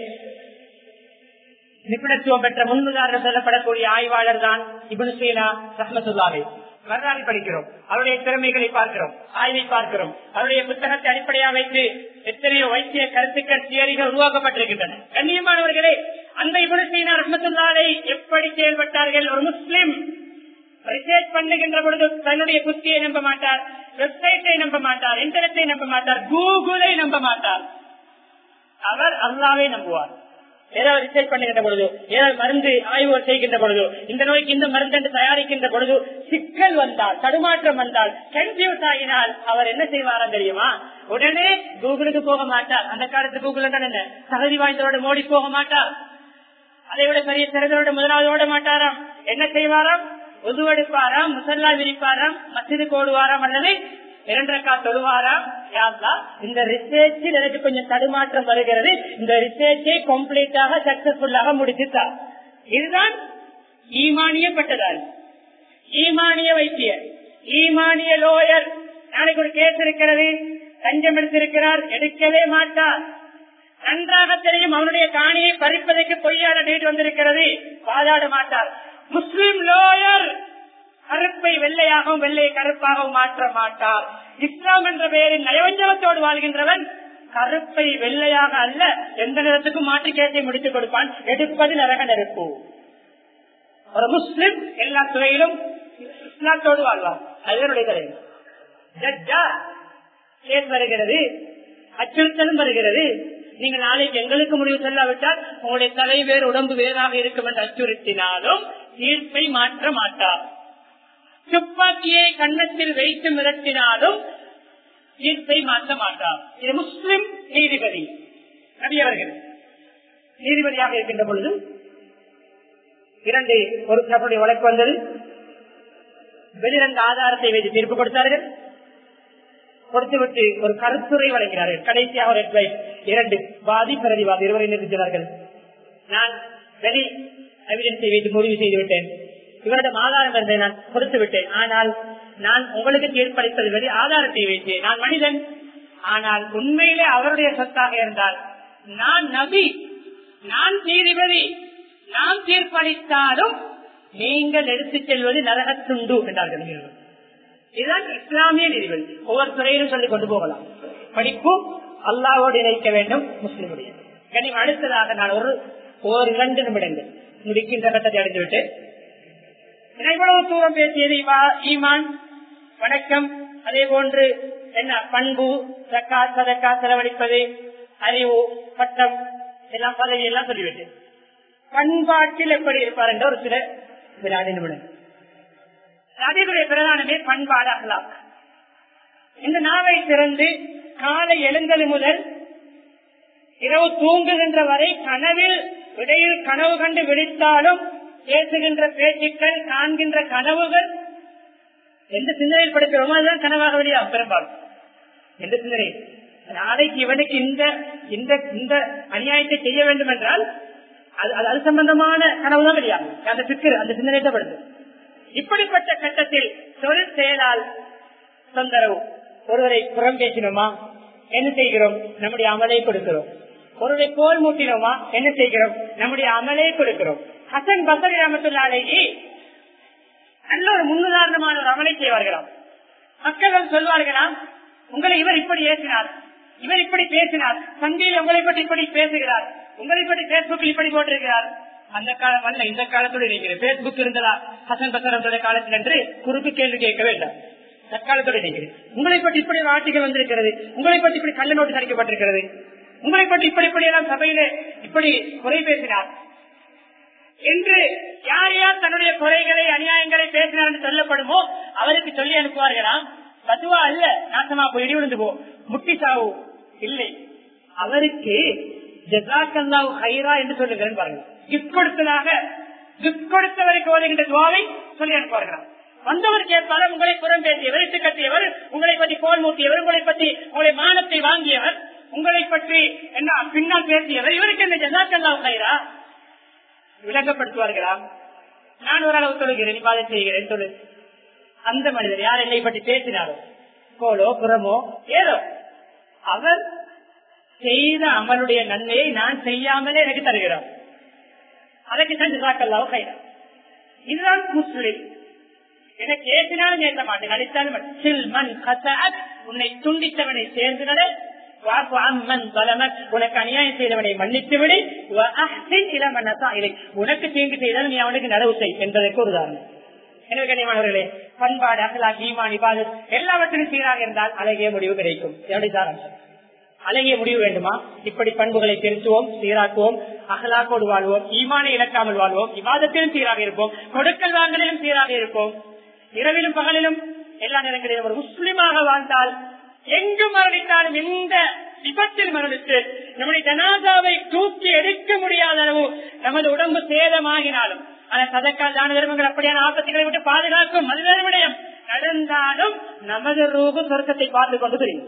நிபுணத்துவம் பெற்ற முன்னுதாரணம் சொல்லப்படக்கூடிய ஆய்வாளர் தான் இபுனு சீனா ரஹமத்துல்லாவை வரலாறு படிக்கிறோம் அவருடைய திறமைகளை பார்க்கிறோம் ஆய்வை பார்க்கிறோம் அவருடைய புத்தகத்தை அடிப்படையாக வைத்து எத்தனையோ வைத்திய கருத்துக்கள் தியரிகள் உருவாக்கப்பட்டிருக்கின்றன கண்ணியமானவர்களே அந்த இபுனு சீனா ரஹமத்துல்லாவை எப்படி செயல்பட்டார்கள் ஒரு முஸ்லிம் ரிசர்ச் பண்ணுகின்ற பொழுது தன்னுடைய புத்தியை நம்ப மாட்டார் வெப்சைட்டை நம்ப மாட்டார் இன்டர்நெட்டை நம்ப மாட்டார் கூகுளை நம்ப மாட்டார் அவர் அல்லாவை நம்புவார் ஏதாவது ரிசர்ச் பண்ணுகின்ற பொழுது ஏதாவது மருந்து ஆய்வு செய்கின்ற பொழுது இந்த நோய்க்கு இந்த மருந்து என்று தயாரிக்கின்ற பொழுது சிக்கல் வந்தால் தடுமாற்றம் வந்தால் கன்ஃபியூஸ் ஆகினால் அவர் என்ன செய்வாரா தெரியுமா உடனே கூகுளுக்கு போக மாட்டார் அந்த காலத்து கூகுள் என்ன தகுதி வாய்ந்தவரோட மோடி போக மாட்டார் அதை விட பெரிய சிறந்தவரோட முதலாவது ஓட மாட்டாராம் என்ன செய்வாராம் உதுவெடுப்பாராம் முசல்லா விரிப்பாராம் மசிது கோடுவாராம் அல்லது இரண்டரைக்கா தொழுவாராம் இந்த ரிசர்ச்சில் எனக்கு கொஞ்சம் தடுமாற்றம் வருகிறது இந்த ரிசர்ச்சை கம்ப்ளீட்டாக சக்சஸ்ஃபுல்லாக முடிச்சுட்டார் இதுதான் ஈமானிய பட்டதாரி ஈமானிய வைத்தியர் ஈமானிய லோயர் நாளைக்கு ஒரு கேஸ் இருக்கிறது தஞ்சம் எடுத்திருக்கிறார் எடுக்கவே மாட்டார் நன்றாக தெரியும் அவனுடைய காணியை பறிப்பதற்கு பொய்யான டேட் வந்திருக்கிறது வாதாட மாட்டார் முஸ்லிம் லோயர் கருப்பை வெள்ளையாகவும் வெள்ளையை கருப்பாகவும் மாற்ற மாட்டார் இஸ்லாம் என்ற பெயரில் நயவஞ்சகத்தோடு வாழ்கின்றவன் கருப்பை வெள்ளையாக அல்ல எந்த நேரத்துக்கும் மாற்று கேட்டை முடித்துக் கொடுப்பான் எடுப்பது நரக நெருப்பு ஒரு முஸ்லிம் எல்லா துறையிலும் இஸ்லாத்தோடு வாழ்வார் அதனுடைய தலைவர் ஜட்ஜா கேஸ் வருகிறது அச்சுறுத்தலும் வருகிறது நீங்க நாளைக்கு எங்களுக்கு முடிவு செல்லாவிட்டால் உங்களுடைய தலை வேறு உடம்பு வேறாக இருக்கும் என்று அச்சுறுத்தினாலும் தீர்ப்பை மாற்ற மாட்டார் துப்பாக்கியை கன்னத்தில் வைத்து மிரட்டினாலும் தீர்ப்பை மாற்ற மாட்டார் இது முஸ்லிம் நீதிபதி நபியவர்கள் நீதிபதியாக இருக்கின்ற பொழுது இரண்டு ஒரு தன்னுடைய வழக்கு வந்தது வெளிரங்க ஆதாரத்தை வைத்து தீர்ப்பு கொடுத்தார்கள் கொடுத்துவிட்டு ஒரு கருத்துரை வழங்கினார்கள் கடைசியாக ஒரு அட்வைஸ் இரண்டு வாதி பிரதிவாதி இருவரை நிறுத்தினார்கள் நான் வெளி எவிடன்ஸை வைத்து முடிவு செய்து விட்டேன் இவரிடம் ஆதாரம் இருந்ததை நான் கொடுத்து விட்டேன் ஆனால் நான் உங்களுக்கு தீர்ப்பளித்தது வெளி ஆதாரத்தை வைத்தேன் நான் மனிதன் ஆனால் உண்மையிலே அவருடைய சொத்தாக இருந்தால் நான் நபி நான் நீதிபதி நான் தீர்ப்பளித்தாலும் நீங்கள் எடுத்துச் செல்வது நரகத்துண்டு என்றார்கள் இதுதான் இஸ்லாமிய நீதிபதி ஒவ்வொரு துறையிலும் சொல்லிக் கொண்டு போகலாம் படிப்பு அல்லாவோடு இணைக்க வேண்டும் முஸ்லிமுடைய கனிம் அடுத்ததாக நான் ஒரு ஒரு இரண்டு நிமிடங்கள் முடிக்கின்ற கட்டத்தை அடைந்துவிட்டு இவ்வளவு தூரம் பேசியது ஈமான் வணக்கம் அதே போன்று என்ன பண்பு சக்கா சதக்கா செலவழிப்பது அறிவு பட்டம் எல்லாம் பதவி எல்லாம் சொல்லிவிட்டு பண்பாட்டில் எப்படி இருப்பார் என்ற ஒரு சில வினாடி நிமிடம் அதனுடைய பிரதானமே பண்பாடு அகலாம் இந்த நாவை திறந்து காலை எழுந்தது முதல் இரவு தூங்குகின்ற வரை கனவில் இடையில் கனவு கண்டு விழித்தாலும் பேசுகின்ற பேச்சுக்கள் காண்கின்ற கனவுகள் எந்த சிந்தனையில் படுக்கிறோமோ அதுதான் கனவாக வெளியாகும் பெரும்பாலும் எந்த சிந்தனை நாளைக்கு இவனுக்கு இந்த இந்த இந்த அநியாயத்தை செய்ய வேண்டும் என்றால் அது அது சம்பந்தமான கனவு தான் வெளியாகும் அந்த சிக்கல் அந்த சிந்தனை தான் படுது இப்படிப்பட்ட கட்டத்தில் தொழில் செயலால் தொந்தரவு ஒருவரை புறம் பேசினோமா என்ன செய்கிறோம் நம்முடைய அமலை கொடுக்கிறோம் ஒருவரை கோல் மூட்டினோமா என்ன செய்கிறோம் நம்முடைய அமலை கொடுக்கிறோம் ஹசன் பசரி ராமத்துள்ளாலேயே நல்ல ஒரு முன்னுதாரணமான ஒரு அமலை செய்வார்களாம் மக்கள் சொல்வார்களாம் உங்களை இவர் இப்படி ஏசினார் இவர் இப்படி பேசினார் சந்தையில் உங்களை பற்றி இப்படி பேசுகிறார் உங்களை பற்றி பேஸ்புக்கில் இப்படி போட்டிருக்கிறார் அந்த காலம் அல்ல இந்த காலத்தோடு இருக்கிறேன் பேஸ்புக் இருந்ததா ஹசன் பசரத்துடைய காலத்தில் என்று குறுக்கு கேள்வி கேட்க வேண்டாம் தற்காலத்தோடு இருக்கிறேன் உங்களை பற்றி இப்படி ஆட்சிகள் வந்திருக்கிறது உங்களை பற்றி இப்படி கள்ள நோட்டு அடிக்கப்பட்டிருக்கிறது உங்களை பற்றி இப்படி இப்படி எல்லாம் சபையில இப்படி குறை பேசினார் என்று யார் யார் தன்னுடைய குறைகளை அநியாயங்களை பேசினார் என்று சொல்லப்படுமோ அவருக்கு சொல்லி அனுப்புவார்களாம் பதுவா அல்ல நாசமா போய் இடி விழுந்து போ முட்டி சாவு இல்லை அவருக்கு ஜசாக்கல்லாவு ஹைரா என்று சொல்லுகிறேன் பாருங்க கிஃப்ட் கொடுத்ததாக கிஃப்ட் கொடுத்தவருக்கு ஓதுகின்ற துவாவை சொல்லி அனுப்புவார்கள் வந்தவர் கேட்பார் உங்களை புறம் பேசியவர் இட்டு கட்டியவர் உங்களை பற்றி கோல் மூட்டியவர் உங்களை பற்றி உங்களுடைய மானத்தை வாங்கியவர் உங்களை பற்றி என்ன பின்னால் பேசியவர் இவருக்கு என்ன ஜசாக்கல்லாவு ஹைரா விளங்கப்படுத்துவார்களா நான் ஓரளவு சொல்லுகிறேன் இவ்வாறு செய்கிறேன் சொல்லு அந்த மனிதர் யார் என்னை பற்றி பேசினாரோ கோலோ புறமோ ஏதோ அவர் செய்த அமலுடைய நன்மையை நான் செய்யாமலே எனக்கு தருகிறார் அதற்கு சென்று சாக்கல்லாவோ கைதா இதுதான் முஸ்லிம் எனக்கு ஏற்றினாலும் ஏற்ற மாட்டேன் அடித்தாலும் சில்மன் கசாத் உன்னை துண்டித்தவனை சேர்ந்து நட வாக்கு அம்மன் பலமன் உனக்கு அநியாயம் செய்தவனை மன்னித்து விடு இளமன் உனக்கு தீங்கு செய்தால் நீ அவனுக்கு நடவு செய் என்பதற்கு ஒரு உதாரணம் எனவே கண்ணியமானவர்களே பண்பாடு அகலாக் ஈமான் இபாது எல்லாவற்றிலும் சீராக இருந்தால் அழகிய முடிவு கிடைக்கும் எப்படிதான் அழகிய முடிவு வேண்டுமா இப்படி பண்புகளை திருத்துவோம் சீராக்குவோம் அகலாக்கோடு வாழ்வோம் ஈமானை இழக்காமல் வாழ்வோம் விவாதத்திலும் சீராக இருப்போம் கொடுக்கல் வாங்கலிலும் சீராக இருப்போம் இரவிலும் பகலிலும் எல்லா நேரங்களிலும் ஒரு முஸ்லிமாக வாழ்ந்தால் எங்கு மரணித்தாலும் எந்த விபத்தில் மரணித்து நம்முடைய ஜனாதாவை தூக்கி எடுக்க முடியாத அளவு நமது உடம்பு சேதமாகினாலும் அந்த சதக்கால் தான தர்மங்கள் அப்படியான ஆபத்துகளை விட்டு பாதுகாக்கும் அது வேறு விடயம் நடந்தாலும் நமது ரூபு சொர்க்கத்தை பார்த்து கொண்டு தெரியும்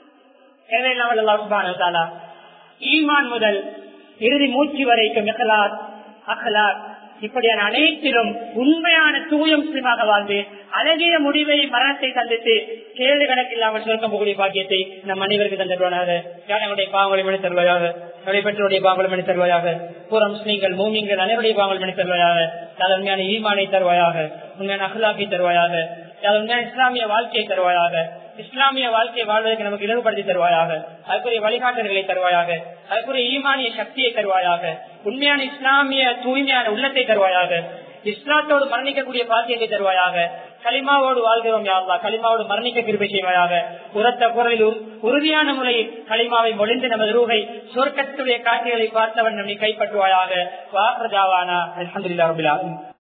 ஈமான் முதல் இறுதி மூச்சு வரைக்கும் இஹலாத் அஹலாத் இப்படியான அனைத்திலும் உண்மையான தூய முஸ்லிமாக வாழ்ந்து அழகிய முடிவை மரணத்தை சந்தித்து கேள்வி கணக்கில்லாமல் சுருக்கம் போகக்கூடிய பாக்கியத்தை நம் அனைவருக்கு தந்துடுவானாக யாருடைய பாவங்களை மணி தருவாயாக நடைபெற்றோடைய பாவங்களை மணி தருவாயாக பூரா முஸ்லீம்கள் மூமிங்கள் அனைவருடைய பாவங்கள் மணி தருவாயாக யார் உண்மையான ஈமானை தருவாயாக உண்மையான அகலாக்கை தருவாயாக யார் உண்மையான இஸ்லாமிய வாழ்க்கையை தருவாயாக இஸ்லாமிய வாழ்க்கையை வாழ்வதற்கு நமக்கு இலவுபடுத்தி தருவாயாக அதுக்குரிய வழிகாட்டல்களை தருவாயாக அதுக்குரிய ஈமானிய சக்தியை தருவாயாக உண்மையான இஸ்லாமிய தூய்மையான உள்ளத்தை தருவாயாக இஸ்லாத்தோடு மரணிக்கக்கூடிய பாக்கியத்தை தருவாயாக களிமாவோடு வாழ்கிறோம் யாருலா களிமாவோடு மரணிக்க கிருபை செய்வாயாக உரத்த குரலில் உறுதியான முறையில் களிமாவை மொழிந்து நமது ரூகை சொர்க்கத்துடைய காட்சிகளை பார்த்தவன் நம்மை கைப்பற்றுவாயாக வாக்குதாவானா அலமதுல்லா